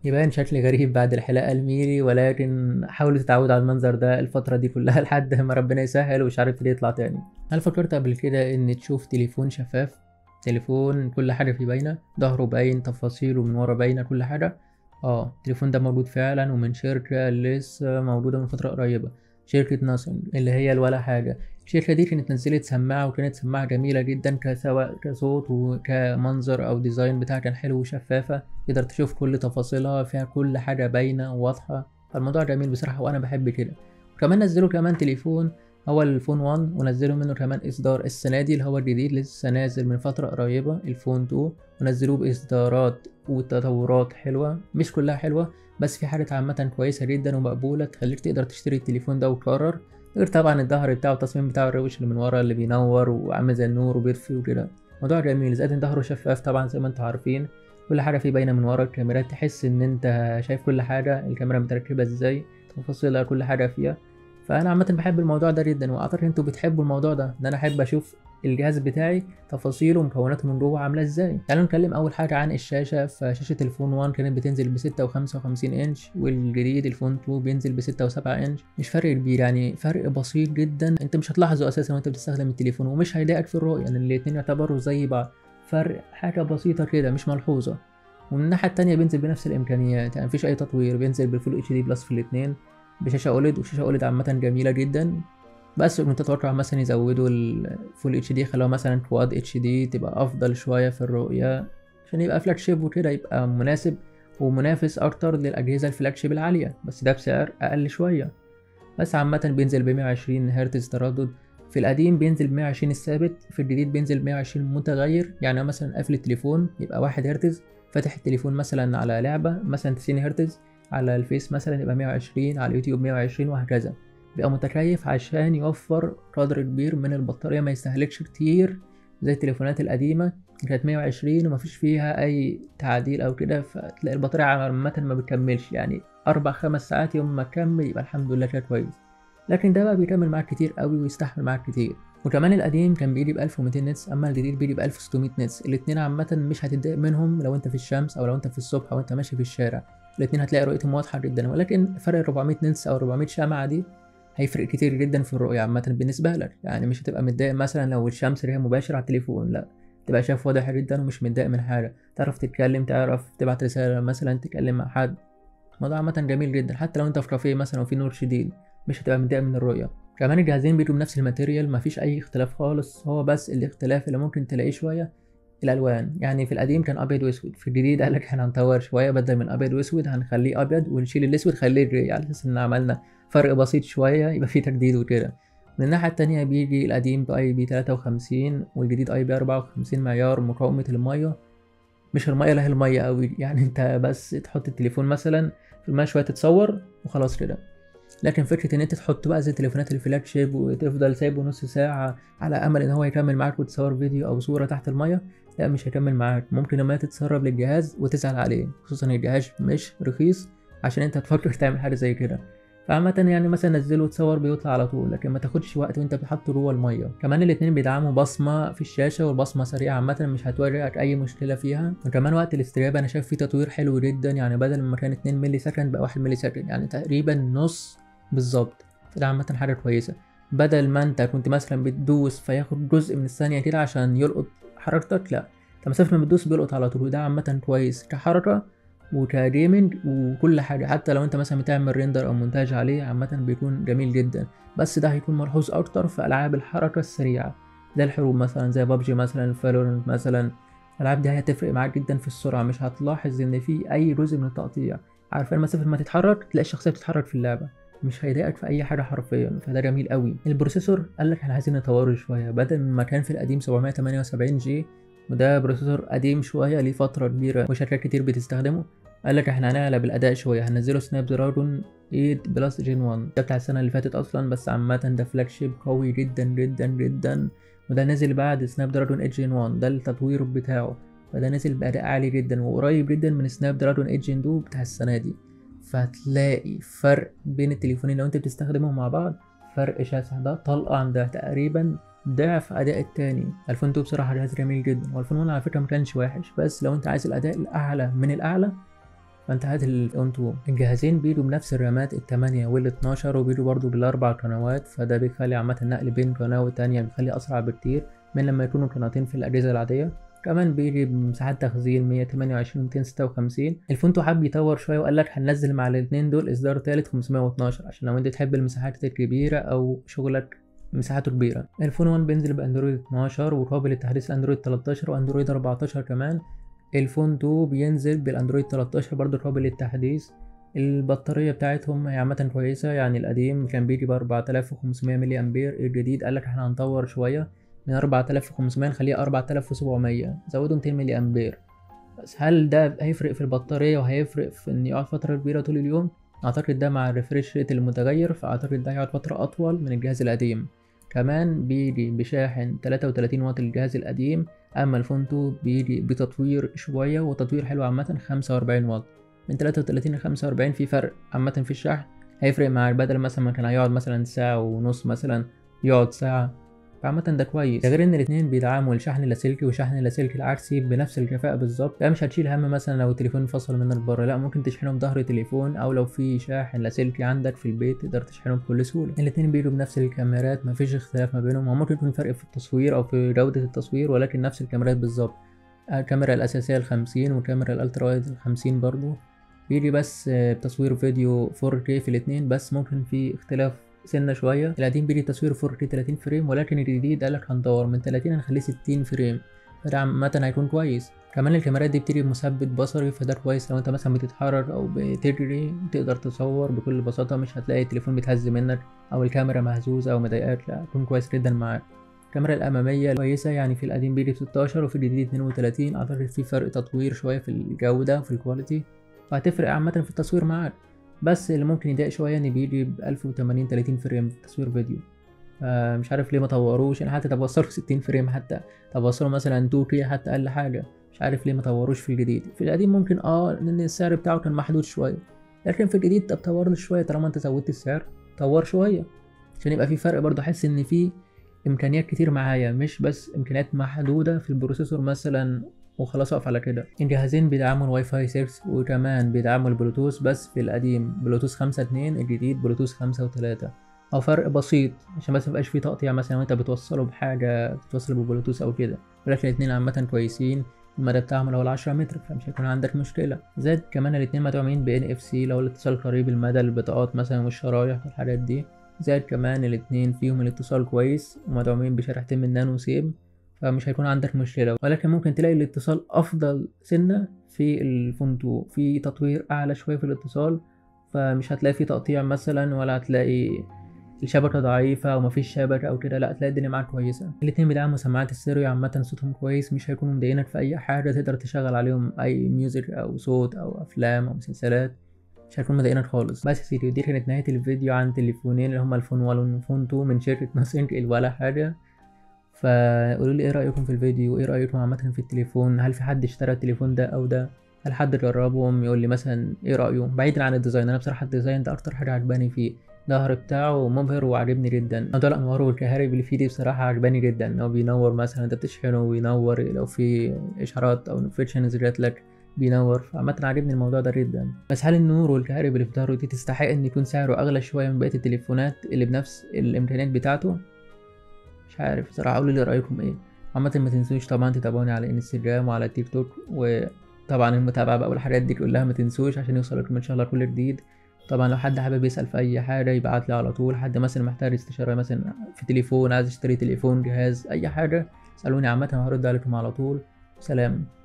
يبان شكلي غريب بعد الحلاقة الميري ولكن حاولوا تتعودوا على المنظر ده الفترة دي كلها لحد ما ربنا يسهل ومش عارف ليه يطلع تاني هل فكرت قبل كده ان تشوف تليفون شفاف تليفون كل حاجة فيه باينة ظهره باين تفاصيله من ورا باينة كل حاجة اه التليفون ده موجود فعلا ومن شركة لسه موجودة من فترة قريبة شركة ناسون اللي هي الولا حاجة الشركة دي كانت نزلت سماعة وكانت سماعة جميلة جدا كسواء كصوت وكمنظر أو ديزاين بتاعها كان حلو وشفافة تقدر تشوف كل تفاصيلها فيها كل حاجة باينة وواضحة فالموضوع جميل بصراحة وأنا بحب كده وكمان نزلوا كمان تليفون هو الفون 1 ونزلوا منه كمان إصدار السنة دي اللي هو الجديد لسه نازل من فترة قريبة الفون 2 ونزلوه بإصدارات وتطورات حلوة مش كلها حلوة بس في حاجات عامة كويسة جدا ومقبولة تخليك تقدر تشتري التليفون ده وتقرر غير طبعا الظهر بتاعه التصميم بتاعه الروش اللي من ورا اللي بينور وعامل زي النور وبيطفي وكده موضوع جميل زائد ان ظهره شفاف طبعا زي ما انتوا عارفين كل حاجة فيه باينة من ورا الكاميرات تحس ان انت شايف كل حاجة الكاميرا متركبة ازاي تفاصيلها كل حاجة فيها فانا عامة بحب الموضوع ده جدا واعتقد انتوا بتحبوا الموضوع ده ان انا احب اشوف الجهاز بتاعي تفاصيله ومكوناته من جوه عامله ازاي تعالوا نتكلم اول حاجه عن الشاشه فشاشه الفون 1 كانت بتنزل ب 6 و55 انش والجديد الفون 2 بينزل ب 6 و7 انش مش فرق كبير يعني فرق بسيط جدا انت مش هتلاحظه اساسا وانت بتستخدم التليفون ومش هيضايقك في الرؤيه لان يعني الاتنين يعتبروا زي بعض فرق حاجه بسيطه كده مش ملحوظه ومن الناحيه التانية بينزل بنفس الامكانيات يعني مفيش اي تطوير بينزل بالفول اتش دي بلس في الاتنين بشاشه اوليد وشاشه اوليد عامه جميله جدا بس كنت اتوقع مثلا يزودوا الفول اتش دي خلوها مثلا كواد اتش دي تبقى افضل شويه في الرؤيه عشان يبقى فلاج شيب وكده يبقى مناسب ومنافس اكتر للاجهزه الفلاج شيب العاليه بس ده بسعر اقل شويه بس عامه بينزل ب 120 هرتز تردد في القديم بينزل ب 120 الثابت في الجديد بينزل ب 120 متغير يعني مثلا قافل التليفون يبقى 1 هرتز فاتح التليفون مثلا على لعبه مثلا 90 هرتز على الفيس مثلا يبقى 120 على اليوتيوب 120 وهكذا بيبقى متكيف عشان يوفر قدر كبير من البطارية ما يستهلكش كتير زي التليفونات القديمة كانت 120 ومفيش فيها أي تعديل أو كده فتلاقي البطارية عامة ما بتكملش يعني أربع خمس ساعات يوم ما تكمل يبقى الحمد لله كده كويس لكن ده بقى بيكمل معاك كتير قوي ويستحمل معاك كتير وكمان القديم كان بيجي ب 1200 نتس اما الجديد بيجي ب 1600 نتس الاتنين عامة مش هتتضايق منهم لو انت في الشمس او لو انت في الصبح او انت ماشي في الشارع الاتنين هتلاقي رؤيتهم واضحة جدا ولكن فرق 400 نتس او 400 شمعة دي هيفرق كتير جدا في الرؤية عامة بالنسبة لك يعني مش هتبقى متضايق مثلا لو الشمس هي مباشرة على التليفون لا تبقى شايف واضح جدا ومش متضايق من حاجة تعرف تتكلم تعرف تبعت رسالة مثلا تتكلم مع حد الموضوع عامة جميل جدا حتى لو انت في كافيه مثلا وفي نور شديد مش هتبقى متضايق من الرؤية كمان الجهازين بيجوا بنفس الماتيريال مفيش أي اختلاف خالص هو بس الاختلاف اللي ممكن تلاقيه شوية الالوان يعني في القديم كان ابيض واسود في الجديد قال لك احنا هنطور شويه بدل من ابيض واسود هنخليه ابيض ونشيل الاسود خليه جري على اساس ان عملنا فرق بسيط شويه يبقى فيه تجديد وكده من الناحيه التانية بيجي القديم باي بي 53 والجديد اي بي 54 معيار مقاومه الميه مش الميه لا هي الميه قوي يعني انت بس تحط التليفون مثلا في الميه شويه تتصور وخلاص كده لكن فكره ان انت تحط بقى زي التليفونات الفلاج شيب وتفضل سايبه نص ساعه على امل ان هو يكمل معاك وتصور فيديو او صوره تحت الميه لا مش هيكمل معاك ممكن الميه تتسرب للجهاز وتزعل عليه خصوصا الجهاز مش رخيص عشان انت تفكر تعمل حاجه زي كده فعامة يعني مثلا نزله وتصور بيطلع على طول لكن ما تاخدش وقت وانت بتحطه جوه الميه كمان الاتنين بيدعموا بصمه في الشاشه والبصمه سريعه عامه مش هتواجهك اي مشكله فيها وكمان وقت الاستجابه انا شايف فيه تطوير حلو جدا يعني بدل ما كان 2 ملي سكند بقى 1 ملي سكند يعني تقريبا نص بالظبط فده عامة حاجة كويسة بدل ما انت كنت مثلا بتدوس فياخد جزء من الثانية كده عشان يلقط حركتك لا انت مسافة ما بتدوس بيلقط على طول وده عامة كويس كحركة وكجيمنج وكل حاجة حتى لو انت مثلا بتعمل ريندر او مونتاج عليه عامة بيكون جميل جدا بس ده هيكون ملحوظ اكتر في العاب الحركة السريعة زي الحروب مثلا زي بابجي مثلا فالورنت مثلا الالعاب دي هتفرق معاك جدا في السرعة مش هتلاحظ ان في اي جزء من التقطيع عارفين مسافة ما تتحرك تلاقي الشخصية بتتحرك في اللعبة مش هيضايقك في اي حاجه حرفيا فده جميل قوي البروسيسور قال لك احنا عايزين نطوره شويه بدل ما كان في القديم 778 جي وده بروسيسور قديم شويه ليه فتره كبيره وشركات كتير بتستخدمه قال لك احنا هنعلى بالاداء شويه هننزله سناب دراجون 8 بلس جين 1 ده بتاع السنه اللي فاتت اصلا بس عامه ده فلاج شيب قوي جدا جدا جدا وده نازل بعد سناب دراجون 8 جين 1 ده التطوير بتاعه فده نازل باداء عالي جدا وقريب جدا من سناب دراجون 8 جين 2 بتاع السنه دي فهتلاقي فرق بين التليفونين لو انت بتستخدمهم مع بعض فرق شاسع ده طلقة عن ده تقريبا ضعف اداء التاني الفون 2 بصراحه جهاز جميل جدا والفون 1 على فكره ما كانش وحش بس لو انت عايز الاداء الاعلى من الاعلى فانت هات الاون 2 الجهازين بيجوا بنفس الرامات التمانية وال 12 وبيجوا برضو بالاربع قنوات فده بيخلي عامة النقل بين قناة والتانية بيخلي اسرع بكتير من لما يكونوا قناتين في الاجهزة العادية كمان بيجي بمساحات تخزين 128 و 256 الفونتو حب يطور شويه وقال لك هننزل مع الاثنين دول اصدار تالت 512 عشان لو انت تحب المساحات الكبيره او شغلك مساحته كبيره الفون 1 بينزل باندرويد 12 وقابل لتحديث اندرويد 13 واندرويد 14 كمان الفون 2 بينزل بالاندرويد 13 برضه قابل للتحديث البطاريه بتاعتهم هي عامه كويسه يعني القديم كان بيجي ب 4500 ملي امبير الجديد قال لك احنا هنطور شويه من 4500 نخليه 4700 زودوا 200 ملي امبير بس هل ده هيفرق في البطارية وهيفرق في ان يقعد فترة كبيرة طول اليوم اعتقد ده مع الريفريش ريت المتغير فاعتقد ده هيقعد فترة اطول من الجهاز القديم كمان بيجي بشاحن 33 واط الجهاز القديم اما الفون 2 بيجي بتطوير شوية وتطوير حلو عامة 45 واط من 33 ل 45 في فرق عامة في الشحن هيفرق مع بدل مثلا ما كان هيقعد مثلا ساعة ونص مثلا يقعد ساعة فعامة ده كويس ده غير ان الاتنين بيدعموا الشحن اللاسلكي وشحن اللاسلكي العكسي بنفس الكفاءة بالظبط لا مش هتشيل هم مثلا لو التليفون فصل منك بره لا ممكن تشحنه بظهر تليفون او لو في شاحن لاسلكي عندك في البيت تقدر تشحنه بكل سهولة الاتنين بيجوا بنفس الكاميرات مفيش اختلاف ما بينهم هو ممكن يكون فرق في التصوير او في جودة التصوير ولكن نفس الكاميرات بالظبط الكاميرا الأساسية الخمسين والكاميرا الألترا وايد الخمسين برضو بيجي بس بتصوير فيديو 4K في الاتنين بس ممكن في اختلاف سنة شوية القديم بيجي تصوير 4K 30 فريم ولكن الجديد قالك هندور من 30 هنخليه 60 فريم فده عامة هيكون كويس كمان الكاميرات دي بتيجي بمثبت بصري فده كويس لو انت مثلا بتتحرك او بتجري تقدر تصور بكل بساطة مش هتلاقي التليفون بيتهز منك او الكاميرا مهزوزة او مضايقاك لا هيكون كويس جدا معاك الكاميرا الأمامية كويسة يعني في القديم بيجي 16 وفي الجديد 32 أعتقد في فرق تطوير شوية في الجودة وفي الكواليتي وهتفرق عامة في التصوير معاك بس اللي ممكن يضايق شوية ان بيجي ب 1080 30 فريم في تصوير فيديو مش عارف ليه ما طوروش يعني حتى طب وصلوا 60 فريم حتى طب وصلوا مثلا 2K حتى اقل حاجة مش عارف ليه ما طوروش في الجديد في القديم ممكن اه لان السعر بتاعه كان محدود شوية لكن في الجديد طب طور شوية طالما انت زودت السعر طور شوية عشان يبقى في فرق برضه احس ان في امكانيات كتير معايا مش بس امكانيات محدودة في البروسيسور مثلا وخلاص اقف على كده الجهازين بيدعموا الواي فاي 6 وكمان بيدعموا البلوتوث بس في القديم بلوتوث 5 2 الجديد بلوتوث 5 و3 او فرق بسيط عشان بس ميبقاش فيه تقطيع مثلا وانت بتوصله بحاجه بتوصله ببلوتوث او كده ولكن الاتنين عامه كويسين المدى بتاعهم اللي هو 10 متر فمش هيكون عندك مشكله زائد كمان الاتنين مدعومين ب ان اف سي لو الاتصال قريب المدى البطاقات مثلا والشرايح والحاجات دي زائد كمان الاتنين فيهم الاتصال كويس ومدعومين بشريحتين من نانو سيم فمش هيكون عندك مشكلة ولكن ممكن تلاقي الاتصال أفضل سنة في الفون 2 في تطوير أعلى شوية في الاتصال فمش هتلاقي فيه تقطيع مثلا ولا هتلاقي الشبكة ضعيفة أو مفيش شبكة أو كده لا هتلاقي الدنيا معاك كويسة الاتنين بيدعموا سماعات السيريو عامة صوتهم كويس مش هيكونوا مضايقينك في أي حاجة تقدر تشغل عليهم أي ميوزك أو صوت أو أفلام أو مسلسلات مش هيكون مضايقينك خالص بس يا سيدي ودي كانت نهاية الفيديو عن تليفونين اللي هما الفون 1 والفون 2 من شركة ناسينج ولا حاجة فقولوا لي ايه رايكم في الفيديو ايه رايكم عامه في التليفون هل في حد اشترى التليفون ده او ده هل حد جربهم يقول لي مثلا ايه رايه بعيدا عن الديزاين انا بصراحه الديزاين ده اكتر حاجه عجباني فيه الظهر بتاعه مبهر وعجبني جدا موضوع الانوار والكهارب اللي فيه دي بصراحه عجباني جدا ان هو بينور مثلا انت بتشحنه وينور لو في اشعارات او نوتيفيكيشنز جات لك بينور فعامة عاجبني الموضوع ده جدا بس هل النور والكهرب اللي في ظهره دي تستحق ان يكون سعره اغلى شويه من بقيه التليفونات اللي بنفس الامكانيات بتاعته مش عارف بصراحة قولوا لي رأيكم ايه عامة ما تنسوش طبعا تتابعوني على انستجرام وعلى تيك توك وطبعا المتابعة بقى والحاجات دي كلها ما تنسوش عشان يوصلكم ان شاء الله كل جديد طبعا لو حد حابب يسأل في أي حاجة يبعت لي على طول حد مثلا محتاج استشارة مثلا في تليفون عايز يشتري تليفون جهاز أي حاجة اسألوني عامة هرد عليكم على طول سلام